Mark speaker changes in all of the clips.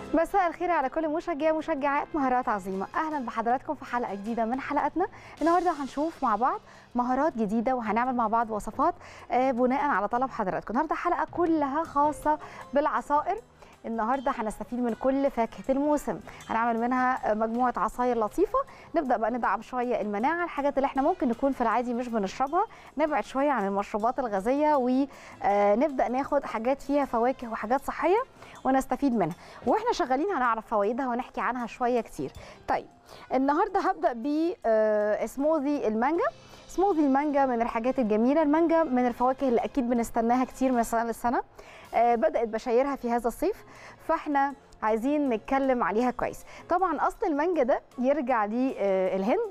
Speaker 1: مساء الخير على كل مشجع مشجعات مهارات عظيمة أهلا بحضراتكم في حلقة جديدة من حلقاتنا النهاردة هنشوف مع بعض مهارات جديدة وهنعمل مع بعض وصفات آه، بناء على طلب حضراتكم النهاردة حلقة كلها خاصة بالعصائر النهارده هنستفيد من كل فاكهه الموسم هنعمل منها مجموعه عصاير لطيفه نبدا بقى ندعم شويه المناعه الحاجات اللي احنا ممكن نكون في العادي مش بنشربها نبعد شويه عن المشروبات الغازيه ونبدا ناخد حاجات فيها فواكه وحاجات صحيه ونستفيد منها واحنا شغالين هنعرف فوائدها ونحكي عنها شويه كتير طيب النهارده هبدا بسموذي المانجا سموذي المانجا من الحاجات الجميله المانجا من الفواكه اللي اكيد بنستناها كتير من سنه لسنه آه، بدات بشايرها في هذا الصيف فاحنا عايزين نتكلم عليها كويس طبعا اصل المانجا ده يرجع للهند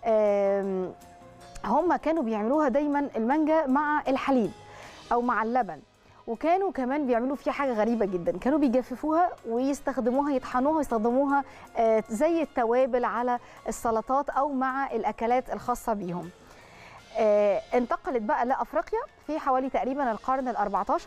Speaker 1: هم كانوا بيعملوها دايما المانجا مع الحليب او مع اللبن وكانوا كمان بيعملوا فيها حاجه غريبه جدا كانوا بيجففوها ويستخدموها يطحنوها ويستخدموها آه، زي التوابل على السلطات او مع الاكلات الخاصه بيهم آه، انتقلت بقى لافريقيا في حوالي تقريبا القرن ال 14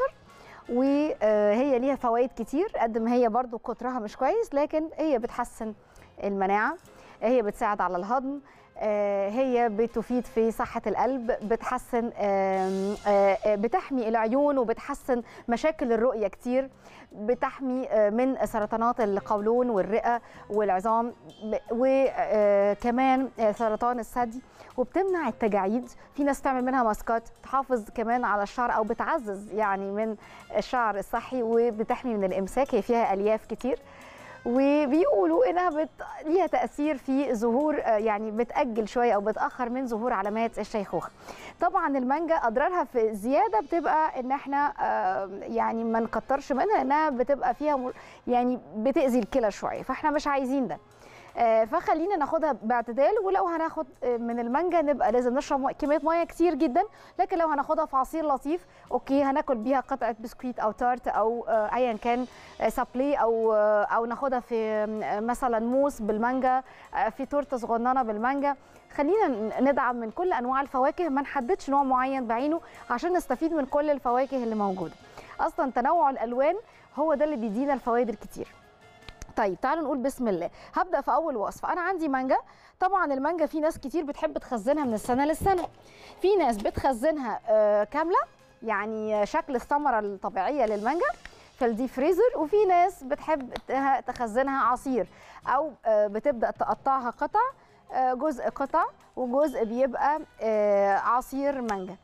Speaker 1: وهي ليها فوائد كتير قد ما هي برضو كترها مش كويس لكن هي بتحسن المناعه هي بتساعد على الهضم آه، هي بتفيد في صحة القلب بتحسن آم، آه، آه، بتحمي العيون وبتحسن مشاكل الرؤية كتير بتحمي آه، من سرطانات القولون والرئة والعظام ب- وكمان آه، سرطان الثدي وبتمنع التجاعيد في ناس تعمل منها ماسكات تحافظ كمان على الشعر او بتعزز يعني من الشعر الصحي وبتحمي من الامساك هي فيها الياف كتير وبيقولوا انها بت... ليها تاثير في ظهور آه، يعني بتاجل شويه او بتاخر من ظهور علامات الشيخوخه طبعا المانجا اضرارها في زياده بتبقى ان احنا آه، يعني ما نكترش منها انها بتبقى فيها مر- يعني بتاذي الكلى شويه فاحنا مش عايزين ده آه، فخلينا ناخدها باعتدال ولو هناخد آه، من المانجا نبقى لازم نشرب مي- كميه ميه كتير جدا لكن لو هناخدها في عصير لطيف اوكي هناكل بيها قطعه بسكويت او تارت او آه، ايا كان آه، سابلي او آه، او ناخدها في آه، مثلا موس بالمانجا آه، في تورته صغننه بالمانجا خلينا ن- ندعم من كل انواع الفواكه ما نحددش نوع معين بعينه عشان نستفيد من كل الفواكه اللي موجوده اصلا تنوع الالوان هو ده اللي بيدينا الفوائد الكتير طيب تعالوا نقول بسم الله هبدا في اول وصفه انا عندي مانجا طبعا المانجا في ناس كتير بتحب تخزنها من السنه للسنه في ناس بتخزنها آه، كامله يعني شكل الثمره الطبيعيه للمانجا في الدي فريزر وفي ناس بتحب ت- تخزنها عصير او آه، بتبدا تقطعها قطع آه، جزء قطع وجزء بيبقى آه، عصير مانجا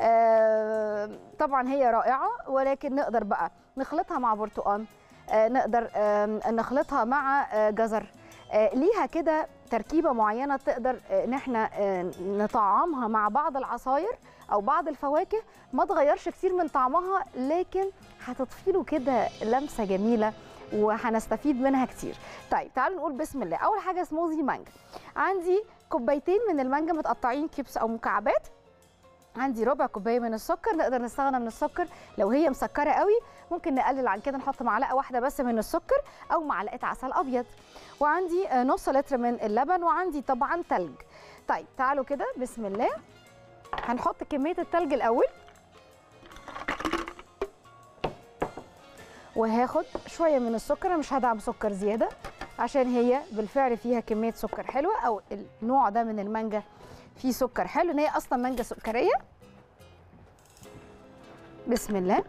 Speaker 1: آه، طبعا هي رائعه ولكن نقدر بقى نخلطها مع برتقال آه، نقدر آم، نخلطها مع آه، جزر آه، ليها كده تركيبه معينه تقدر آه، ان احنا آه، نطعمها مع بعض العصاير او بعض الفواكه ما تغيرش كتير من طعمها لكن هتضفي له كده لمسه جميله وهنستفيد منها كتير طيب تعالوا نقول بسم الله اول حاجه سموذي مانجا عندي كوبايتين من المانجا متقطعين كيبس او مكعبات عندي ربع كوبايه من السكر نقدر نستغنى من السكر لو هي مسكره قوي ممكن نقلل عن كده نحط معلقه واحده بس من السكر او معلقه عسل ابيض وعندي آه، نص لتر من اللبن وعندي طبعا تلج طيب تعالوا كده بسم الله هنحط كميه التلج الاول وهاخد شويه من السكر انا مش هدعم سكر زياده عشان هي بالفعل فيها كميه سكر حلوه او النوع ده من المانجا فيه سكر حلو ان هي اصلا مانجا سكريه بسم الله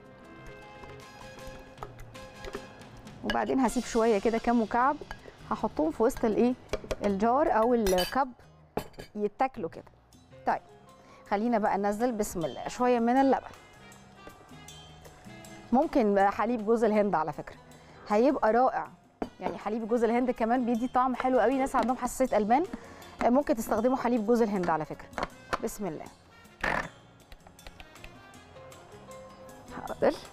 Speaker 1: وبعدين هسيب شويه كده كام مكعب هحطهم في وسط الايه الجار او الكب يتاكلوا كده طيب خلينا بقى ننزل بسم الله شويه من اللبن ممكن بقى حليب جوز الهند على فكره هيبقى رائع يعني حليب جوز الهند كمان بيدي طعم حلو قوي ناس عندهم حساسيه البان آه، ممكن تستخدموا حليب جوز الهند على فكره بسم الله حاضر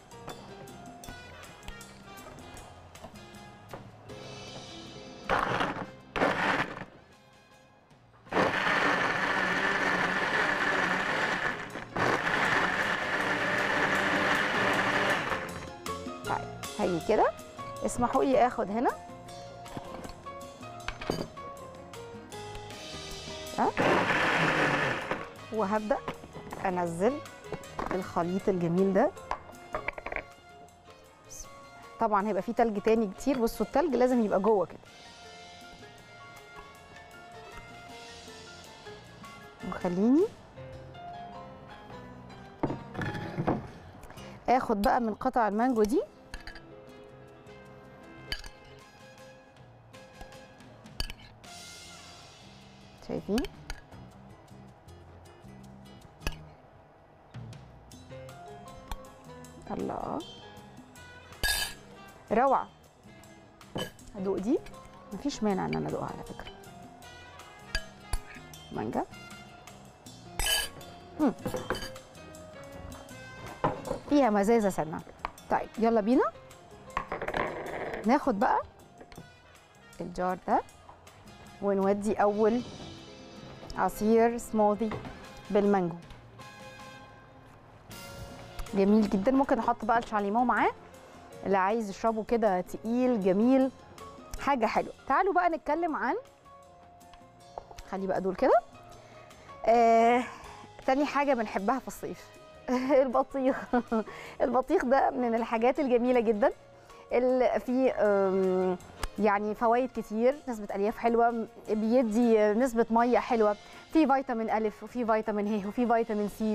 Speaker 1: طيب هي كده اسمحوا لي اخد هنا ها وهبدا انزل الخليط الجميل ده بسم الله طبعا هيبقى فيه تلج تاني كتير بصوا التلج لازم يبقى جوه كده وخليني اخد بقى من قطع المانجو دي شايفين الله روعه ادوق دي مفيش مانع ان انا ادوقها على فكره مانجا مم. فيها مزازه سنه طيب يلا بينا ناخد بقى الجار ده ونودي اول عصير سموذي بالمانجو جميل جدا ممكن احط بقى الشاليمو معاه اللي عايز يشربه كده تقيل جميل حاجه حلوه تعالوا بقى نتكلم عن خلي بقى دول كده آه... تاني حاجه بنحبها في الصيف البطيخ البطيخ ده من الحاجات الجميله جدا اللي فيه آم، يعني فوائد كتير نسبة ألياف حلوة بيدي نسبة مية حلوة في فيتامين ألف وفي فيتامين ه وفي فيتامين سي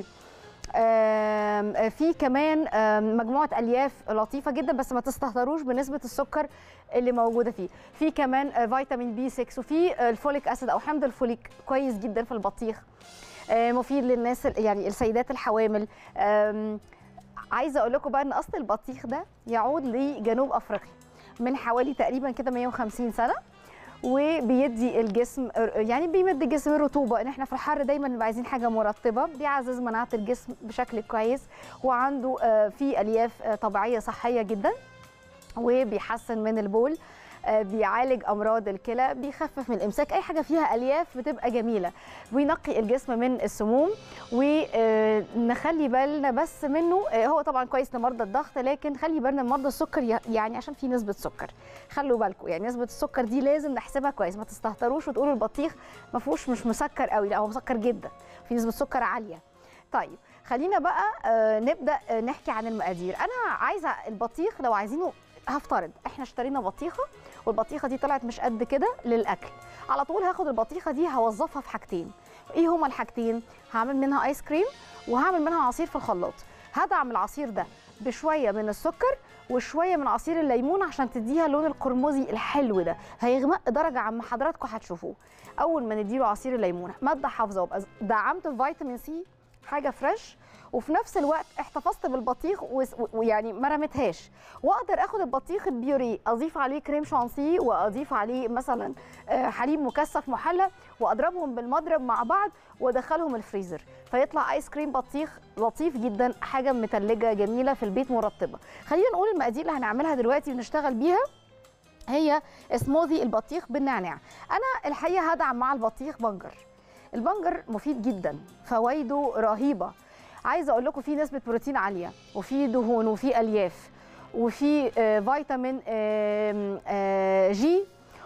Speaker 1: آم، في كمان آم، مجموعة ألياف لطيفة جدا بس ما تستهتروش بنسبة السكر اللي موجودة فيه في كمان آه، فيتامين بي 6 وفي آه، الفوليك أسيد أو حمض الفوليك كويس جدا في البطيخ آه، مفيد للناس ال- يعني السيدات الحوامل آم، عايزه اقول لكم بقى ان اصل البطيخ ده يعود لجنوب افريقيا من حوالي تقريبا كده 150 سنه وبيدي الجسم يعني بيمد الجسم الرطوبه ان احنا في الحر دايما بنبقى عايزين حاجه مرطبه بيعزز مناعه الجسم بشكل كويس وعنده آه، فيه الياف آه، طبيعيه صحيه جدا وبيحسن من البول آه، بيعالج امراض الكلى بيخفف من الامساك اي حاجه فيها الياف بتبقى جميله وينقي الجسم من السموم ونخلي بالنا بس منه آه، هو طبعا كويس لمرضى الضغط لكن خلي بالنا من مرضى السكر ي- يعني عشان في نسبه سكر خلوا بالكم يعني نسبه السكر دي لازم نحسبها كويس ما تستهتروش وتقولوا البطيخ ما فيهوش مش مسكر قوي لا هو مسكر جدا في نسبه سكر عاليه طيب خلينا بقى آه، نبدا آه، نحكي عن المقادير انا عايزه البطيخ لو عايزينه هفترض احنا اشترينا بطيخه والبطيخه دي طلعت مش قد كده للاكل على طول هاخد البطيخه دي هوظفها في حاجتين ايه هما الحاجتين هعمل منها ايس كريم وهعمل منها عصير في الخلاط هدعم العصير ده بشويه من السكر وشويه من عصير الليمون عشان تديها اللون القرمزي الحلو ده هيغمق درجه عما حضراتكم هتشوفوه اول ما نديله عصير الليمون ماده حافظه وابقى دعمت بفيتامين سي حاجه فريش وفي نفس الوقت احتفظت بالبطيخ وس- ويعني ما رميتهاش واقدر اخد البطيخ البيوري اضيف عليه كريم شانسي واضيف عليه مثلا آه، حليب مكثف محلى واضربهم بالمضرب مع بعض وادخلهم الفريزر فيطلع ايس كريم بطيخ لطيف جدا حاجه متلجه جميله في البيت مرطبه خلينا نقول المقادير اللي هنعملها دلوقتي ونشتغل بيها هي سموذي البطيخ بالنعناع انا الحقيقه هدعم مع البطيخ بنجر البنجر مفيد جدا فوائده رهيبه عايزه اقول لكم فيه نسبه بروتين عاليه وفيه دهون وفيه الياف وفي آه، فيتامين آم، آه، جي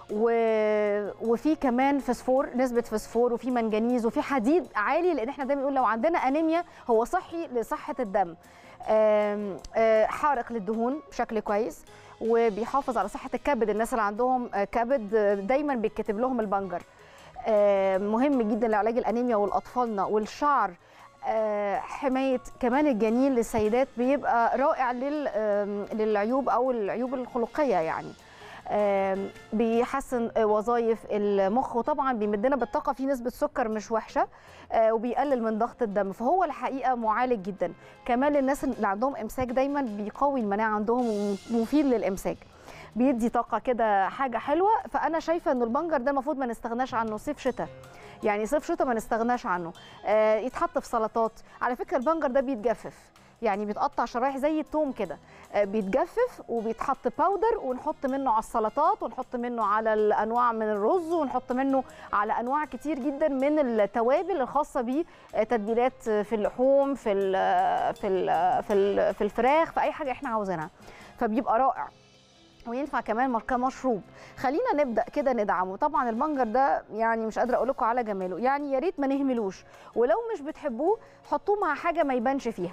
Speaker 1: و- وفي كمان فسفور نسبه فسفور وفي منجنيز وفي حديد عالي لان احنا دايما بنقول لو عندنا انيميا هو صحي لصحه الدم آم، آه، حارق للدهون بشكل كويس وبيحافظ على صحه الكبد الناس اللي عندهم آه، كبد آه، دايما بيتكتب لهم البنجر آه، مهم جدا لعلاج الانيميا والاطفالنا والشعر آه، حمايه كمان الجنين للسيدات بيبقى رائع لل- آم، للعيوب او العيوب الخلقيه يعني آم، بيحسن آه، وظائف المخ وطبعا بيمدنا بالطاقه في نسبه سكر مش وحشه آه، وبيقلل من ضغط الدم فهو الحقيقه معالج جدا كمان للناس اللي عندهم امساك دايما بيقوي المناعه عندهم ومفيد للامساك بيدي طاقه كده حاجه حلوه فانا شايفه ان البنجر ده المفروض ما نستغناش عنه صيف شتاء يعني صيف شتاء ما نستغناش عنه آه يتحط في سلطات على فكره البنجر ده بيتجفف يعني بيتقطع شرايح زي التوم كده آه بيتجفف وبيتحط باودر ونحط منه على السلطات ونحط منه على الانواع من الرز ونحط منه على انواع كتير جدا من التوابل الخاصه بيه آه، تتبيلات في اللحوم في ال في ال في, ال في الفراخ في اي حاجه احنا عاوزينها فبيبقى رائع وينفع كمان كمشروب خلينا نبدا كده ندعمه طبعا البنجر ده يعني مش قادره اقول لكم على جماله يعني يا ريت ما نهملوش ولو مش بتحبوه حطوه مع حاجه ما يبانش فيها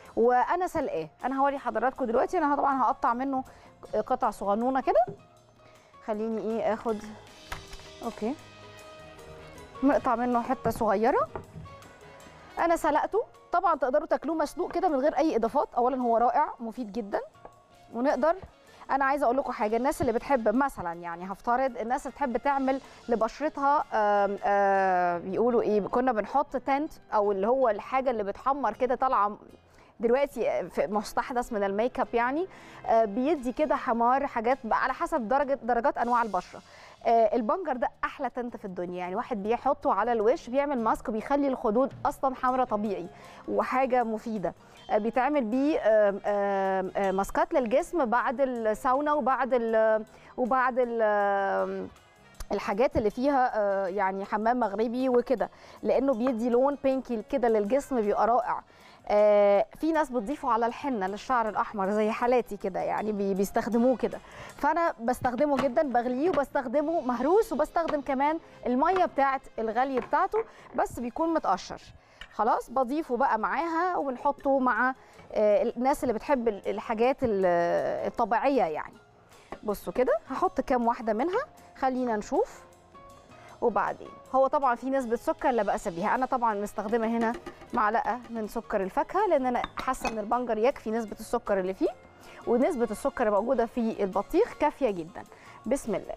Speaker 1: وانا سلقاه انا هوري حضراتكم دلوقتي انا طبعا هقطع منه قطع صغنونه كده خليني ايه اخد اوكي نقطع منه حته صغيره انا سلقته طبعا تقدروا تاكلوه مسلوق كده من غير اي اضافات اولا هو رائع مفيد جدا ونقدر انا عايزه اقول لكم حاجه الناس اللي بتحب مثلا يعني هفترض الناس اللي بتحب تعمل لبشرتها آم آم بيقولوا ايه كنا بنحط تنت او اللي هو الحاجه اللي بتحمر كده طالعه دلوقتي في مستحدث من الميك اب يعني آه، بيدي كده حمار حاجات بقى على حسب درجه درجات انواع البشره آه، البنجر ده احلى تنت في الدنيا يعني واحد بيحطه على الوش بيعمل ماسك وبيخلي الخدود اصلا حمراء طبيعي وحاجه مفيده آه، بيتعمل بيه آم، آم، آم، ماسكات للجسم بعد الساونا وبعد ال وبعد ال آم، الحاجات اللي فيها آه، يعني حمام مغربي وكده لانه بيدي لون بينكي كده للجسم بيبقى رائع آه، في ناس بتضيفه على الحنه للشعر الاحمر زي حالاتي كده يعني بي- بيستخدموه كده فانا بستخدمه جدا بغليه وبستخدمه مهروس وبستخدم كمان الميه بتاعت الغلي بتاعته بس بيكون متقشر خلاص بضيفه بقى معاها وبنحطه مع آه، الناس اللي بتحب ال- الحاجات ال- الطبيعيه يعني بصوا كده هحط كام واحده منها خلينا نشوف وبعدين هو طبعا في نسبه سكر لا باس بها انا طبعا مستخدمه هنا معلقه من سكر الفاكهه لان انا حاسه ان البنجر يكفي نسبه السكر اللي فيه ونسبه السكر اللي موجوده في البطيخ كافيه جدا بسم الله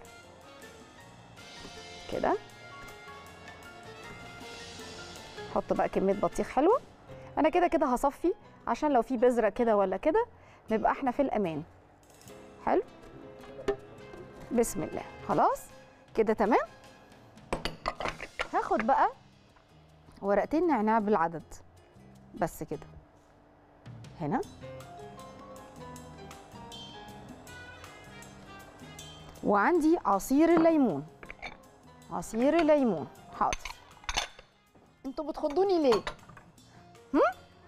Speaker 1: كده حط بقى كميه بطيخ حلوه انا كده كده هصفي عشان لو في بذره كده ولا كده نبقى احنا في الامان حلو بسم الله خلاص كده تمام هاخد بقى ورقتين نعناع بالعدد بس كده هنا وعندي عصير الليمون عصير الليمون حاضر انتوا بتخضوني ليه هم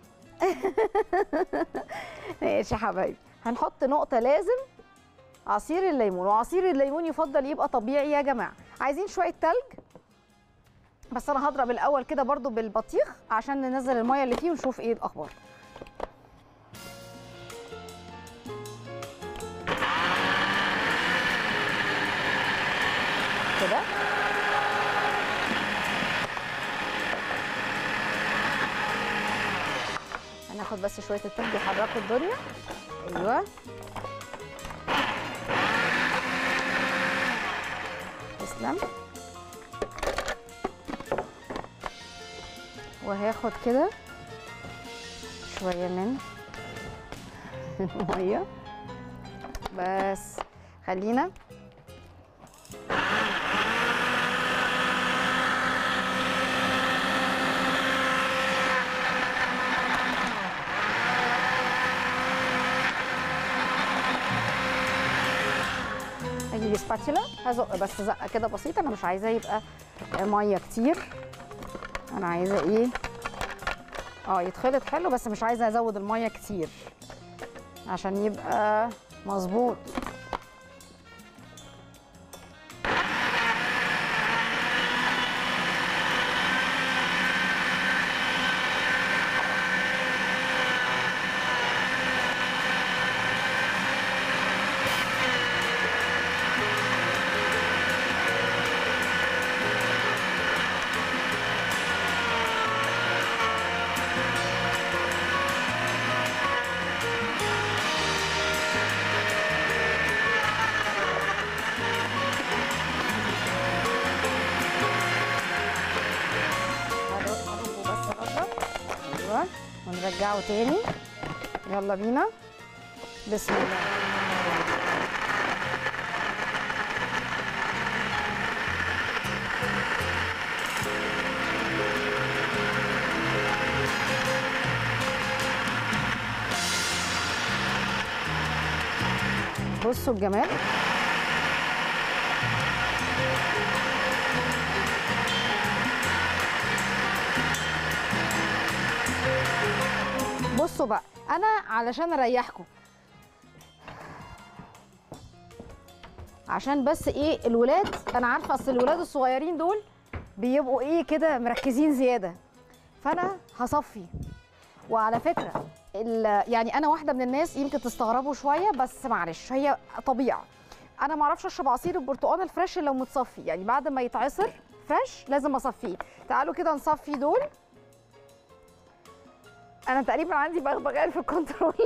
Speaker 1: ماشي يا حبايبي هنحط نقطه لازم عصير الليمون وعصير الليمون يفضل يبقى طبيعي يا جماعه عايزين شويه تلج بس انا هضرب الاول كده برضو بالبطيخ عشان ننزل الميه اللي فيه ونشوف ايه الاخبار كده هناخد بس شويه التلج يحركوا الدنيا ايوه تسلم وهاخد كده شويه من الميه بس خلينا اجيب سباتشلا هزق بس زقه كده بسيطه انا مش عايزاه يبقى ميه كتير انا عايزه ايه اه يتخلط حلو بس مش عايزه ازود الميه كتير عشان يبقى مظبوط هنروح هنروح بس نضرب ايوه ونرجعه تاني يلا بينا بسم الله بصوا الجمال بصوا بقى انا علشان اريحكم عشان بس ايه الولاد انا عارفه اصل الولاد الصغيرين دول بيبقوا ايه كده مركزين زياده فانا هصفي وعلى فكره ال- يعني انا واحده من الناس يمكن تستغربوا شويه بس معلش هي طبيعه انا ما اعرفش اشرب عصير البرتقال الفريش إلا لو متصفي يعني بعد ما يتعصر فريش لازم اصفيه تعالوا كده نصفي دول انا تقريبا عندي بغبغان في الكنترول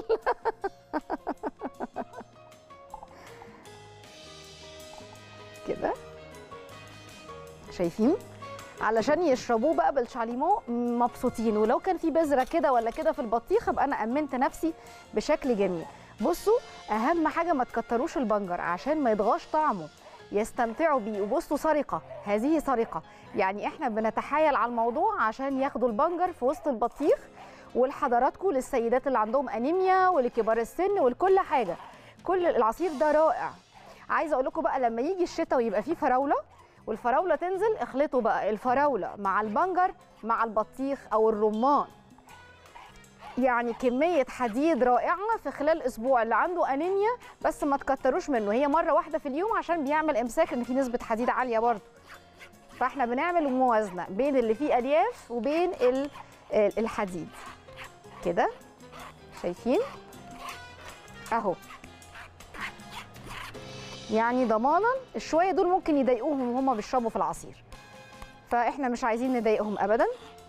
Speaker 1: كده شايفين علشان يشربوه بقى بالشاليمو مبسوطين ولو كان في بذره كده ولا كده في البطيخه ابقى انا امنت نفسي بشكل جميل بصوا اهم حاجه ما تكتروش البنجر عشان ما يتغاش طعمه يستمتعوا بيه وبصوا سرقه هذه سرقه يعني احنا بنتحايل على الموضوع عشان ياخدوا البنجر في وسط البطيخ ولحضراتكم للسيدات اللي عندهم انيميا ولكبار السن ولكل حاجه كل العصير ده رائع عايزه اقول لكم بقى لما يجي الشتاء ويبقى فيه فراوله والفراوله تنزل اخلطوا بقى الفراوله مع البنجر مع البطيخ او الرمان يعني كميه حديد رائعه في خلال اسبوع اللي عنده انيميا بس ما تكتروش منه هي مره واحده في اليوم عشان بيعمل امساك ان في نسبه حديد عاليه برضه فاحنا بنعمل موازنه بين اللي فيه الياف وبين ال- ال- الحديد كده شايفين اهو يعني ضمانا الشويه دول ممكن يضايقوهم وهم بيشربوا في العصير فاحنا مش عايزين نضايقهم ابدا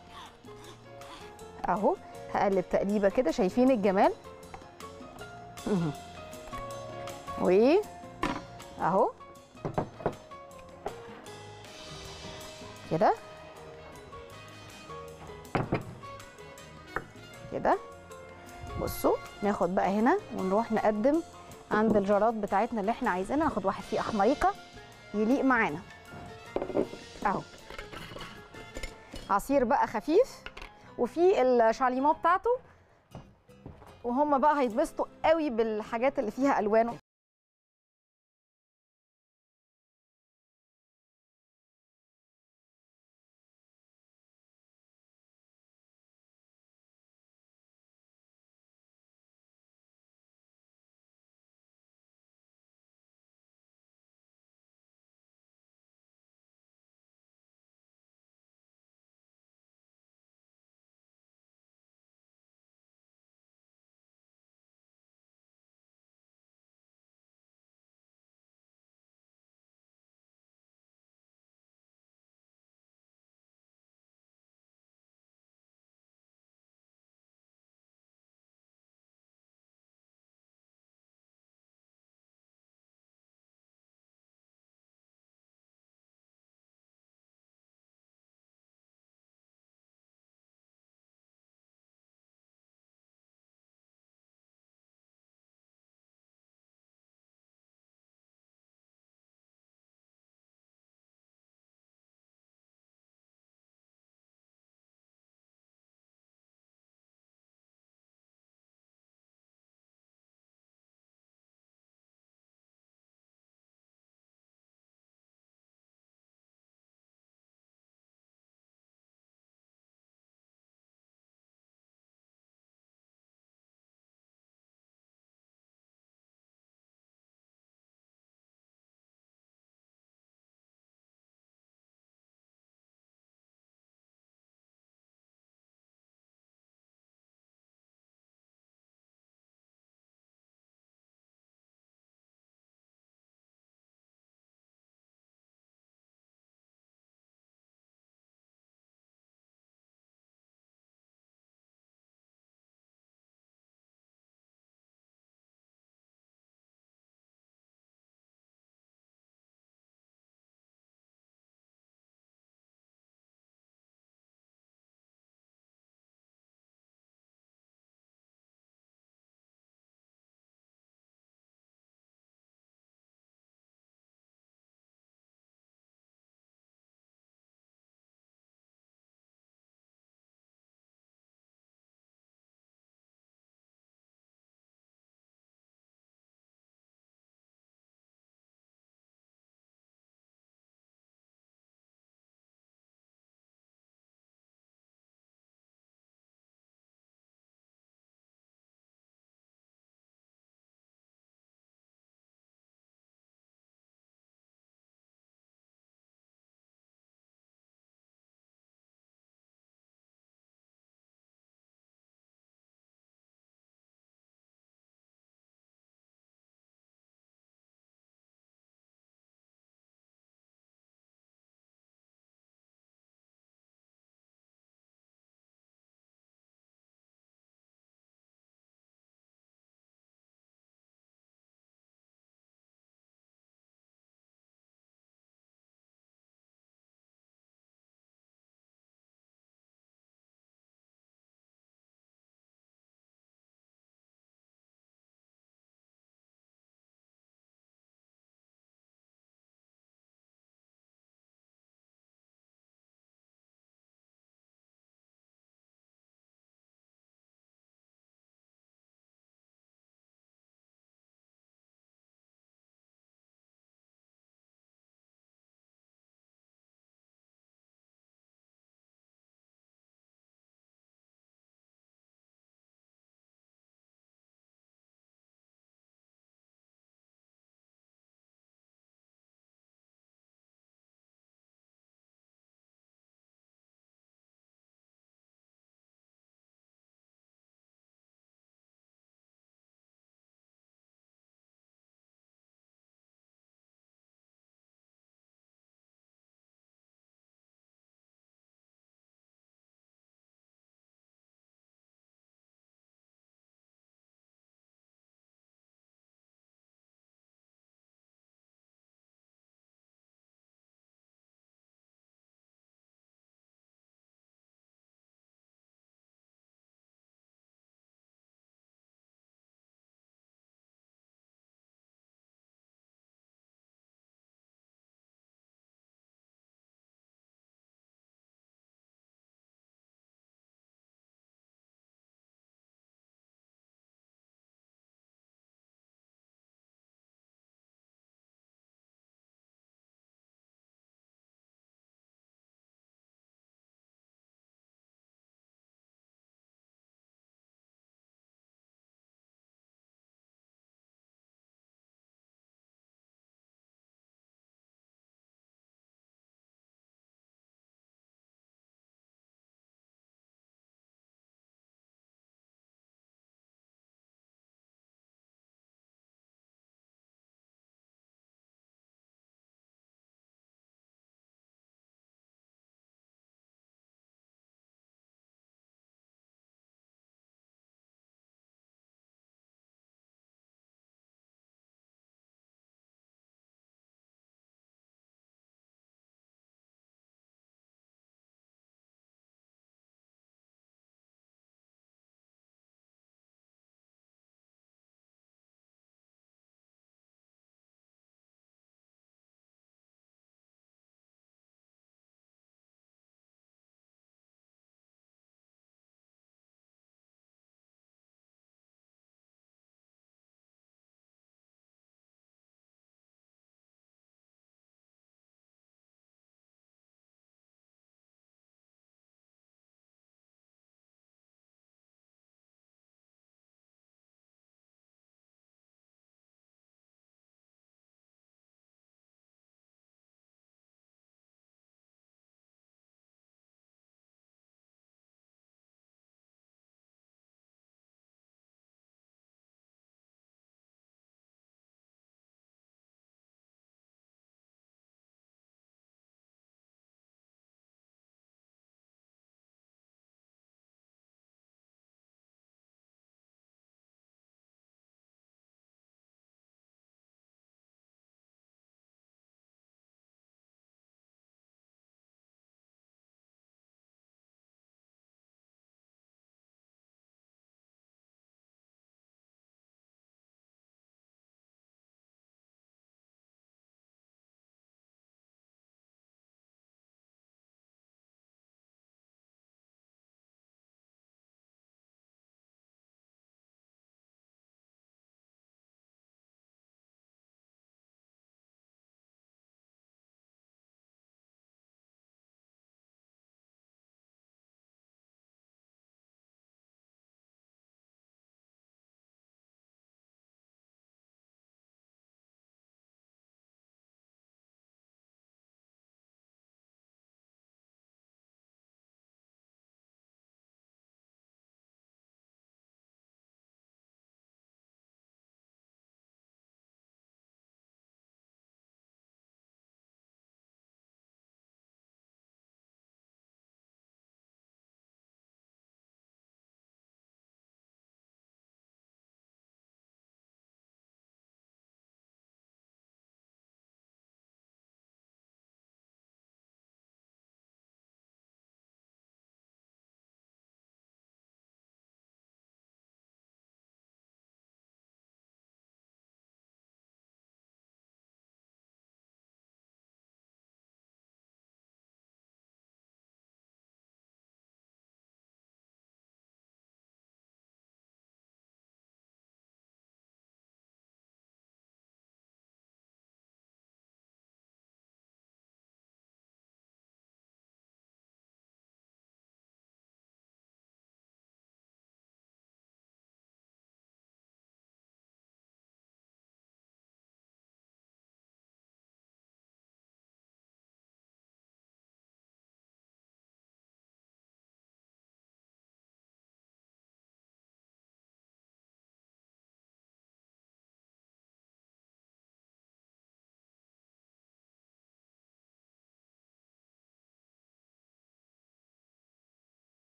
Speaker 1: اهو هقلب تقليبه كده شايفين الجمال مهم. و اهو كده كده بصوا ناخد بقى هنا ونروح نقدم عند الجرات بتاعتنا اللي احنا عايزينها ناخد واحد فيه احمريكا يليق معانا اهو عصير بقى خفيف وفي الشاليمو بتاعته وهم بقى هيتبسطوا قوي بالحاجات اللي فيها الوان